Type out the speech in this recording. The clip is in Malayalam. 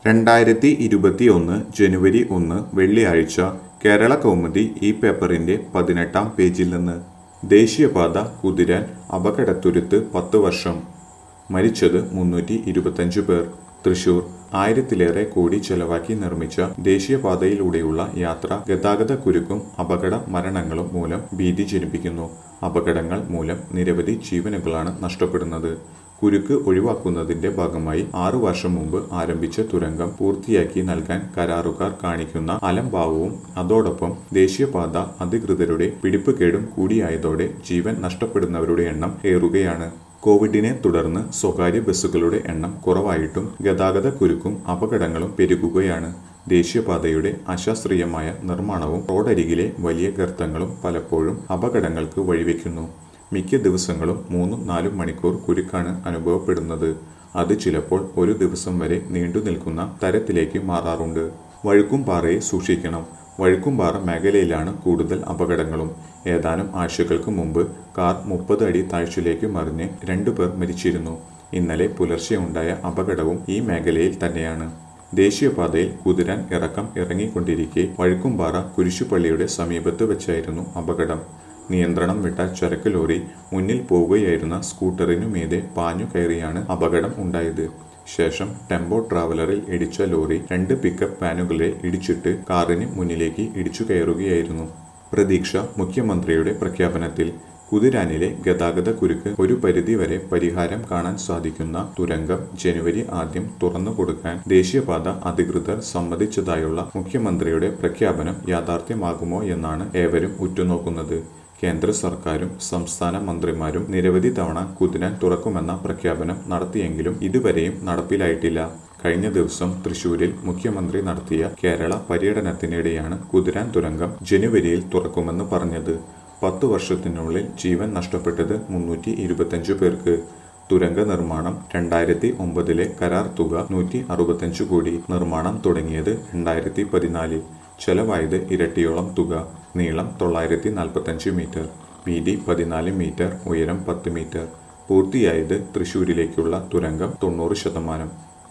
രണ്ടായിരത്തി ഇരുപത്തി ഒന്ന് ജനുവരി ഒന്ന് വെള്ളിയാഴ്ച കേരള കൗമുദി ഈ പേപ്പറിന്റെ പതിനെട്ടാം പേജിൽ നിന്ന് ദേശീയപാത കുതിരാൻ അപകടത്തുരുത്ത് പത്ത് വർഷം മരിച്ചത് മുന്നൂറ്റി ഇരുപത്തഞ്ച് പേർ തൃശൂർ ആയിരത്തിലേറെ കോടി ചെലവാക്കി നിർമ്മിച്ച ദേശീയപാതയിലൂടെയുള്ള യാത്ര ഗതാഗത കുരുക്കും അപകട മരണങ്ങളും മൂലം ഭീതി ജനിപ്പിക്കുന്നു അപകടങ്ങൾ മൂലം നിരവധി ജീവനുകളാണ് നഷ്ടപ്പെടുന്നത് കുരുക്ക് ഒഴിവാക്കുന്നതിന്റെ ഭാഗമായി ആറു വർഷം മുമ്പ് ആരംഭിച്ച തുരങ്കം പൂർത്തിയാക്കി നൽകാൻ കരാറുകാർ കാണിക്കുന്ന അലംഭാവവും അതോടൊപ്പം ദേശീയപാത അധികൃതരുടെ പിടിപ്പുകേടും കൂടിയായതോടെ ജീവൻ നഷ്ടപ്പെടുന്നവരുടെ എണ്ണം ഏറുകയാണ് കോവിഡിനെ തുടർന്ന് സ്വകാര്യ ബസ്സുകളുടെ എണ്ണം കുറവായിട്ടും ഗതാഗത കുരുക്കും അപകടങ്ങളും പെരുകുകയാണ് ദേശീയപാതയുടെ അശാസ്ത്രീയമായ നിർമ്മാണവും റോഡരികിലെ വലിയ ഗർത്തങ്ങളും പലപ്പോഴും അപകടങ്ങൾക്ക് വഴിവെക്കുന്നു മിക്ക ദിവസങ്ങളും മൂന്നും നാലും മണിക്കൂർ കുരുക്കാണ് അനുഭവപ്പെടുന്നത് അത് ചിലപ്പോൾ ഒരു ദിവസം വരെ നീണ്ടു നിൽക്കുന്ന തരത്തിലേക്ക് മാറാറുണ്ട് വഴുക്കുംപാറയെ സൂക്ഷിക്കണം വഴുക്കുംപാറ മേഖലയിലാണ് കൂടുതൽ അപകടങ്ങളും ഏതാനും ആഴ്ചകൾക്ക് മുമ്പ് കാർ മുപ്പത് അടി താഴ്ചയിലേക്ക് മറിഞ്ഞ് രണ്ടുപേർ മരിച്ചിരുന്നു ഇന്നലെ പുലർച്ചെ ഉണ്ടായ അപകടവും ഈ മേഖലയിൽ തന്നെയാണ് ദേശീയപാതയിൽ കുതിരാൻ ഇറക്കം ഇറങ്ങിക്കൊണ്ടിരിക്കെ വഴുക്കുംപാറ കുരിശുപള്ളിയുടെ സമീപത്ത് വെച്ചായിരുന്നു അപകടം നിയന്ത്രണം വിട്ട ചരക്ക് ലോറി മുന്നിൽ പോവുകയായിരുന്ന സ്കൂട്ടറിനു മീതെ പാഞ്ഞു കയറിയാണ് അപകടം ഉണ്ടായത് ശേഷം ടെമ്പോ ട്രാവലറിൽ ഇടിച്ച ലോറി രണ്ട് പിക്കപ്പ് വാനുകളെ ഇടിച്ചിട്ട് കാറിന് മുന്നിലേക്ക് ഇടിച്ചു കയറുകയായിരുന്നു പ്രതീക്ഷ മുഖ്യമന്ത്രിയുടെ പ്രഖ്യാപനത്തിൽ കുതിരാനിലെ ഗതാഗത കുരുക്ക് ഒരു പരിധിവരെ പരിഹാരം കാണാൻ സാധിക്കുന്ന തുരങ്കം ജനുവരി ആദ്യം തുറന്നു കൊടുക്കാൻ ദേശീയപാത അധികൃതർ സമ്മതിച്ചതായുള്ള മുഖ്യമന്ത്രിയുടെ പ്രഖ്യാപനം യാഥാർത്ഥ്യമാകുമോ എന്നാണ് ഏവരും ഉറ്റുനോക്കുന്നത് കേന്ദ്ര സർക്കാരും സംസ്ഥാന മന്ത്രിമാരും നിരവധി തവണ കുതിരാൻ തുറക്കുമെന്ന പ്രഖ്യാപനം നടത്തിയെങ്കിലും ഇതുവരെയും നടപ്പിലായിട്ടില്ല കഴിഞ്ഞ ദിവസം തൃശൂരിൽ മുഖ്യമന്ത്രി നടത്തിയ കേരള പര്യടനത്തിനിടെയാണ് കുതിരാൻ തുരങ്കം ജനുവരിയിൽ തുറക്കുമെന്ന് പറഞ്ഞത് പത്തു വർഷത്തിനുള്ളിൽ ജീവൻ നഷ്ടപ്പെട്ടത് മുന്നൂറ്റി ഇരുപത്തഞ്ചു പേർക്ക് തുരങ്ക നിർമ്മാണം രണ്ടായിരത്തി ഒമ്പതിലെ കരാർ തുക നൂറ്റി അറുപത്തഞ്ച് കോടി നിർമ്മാണം തുടങ്ങിയത് രണ്ടായിരത്തി പതിനാലിൽ ചെലവായത് ഇരട്ടിയോളം തുക നീളം തൊള്ളായിരത്തി നാൽപ്പത്തഞ്ച് മീറ്റർ വീതി പതിനാല് മീറ്റർ ഉയരം പത്ത് മീറ്റർ പൂർത്തിയായത് തൃശൂരിലേക്കുള്ള തുരങ്കം തൊണ്ണൂറ് ശതമാനം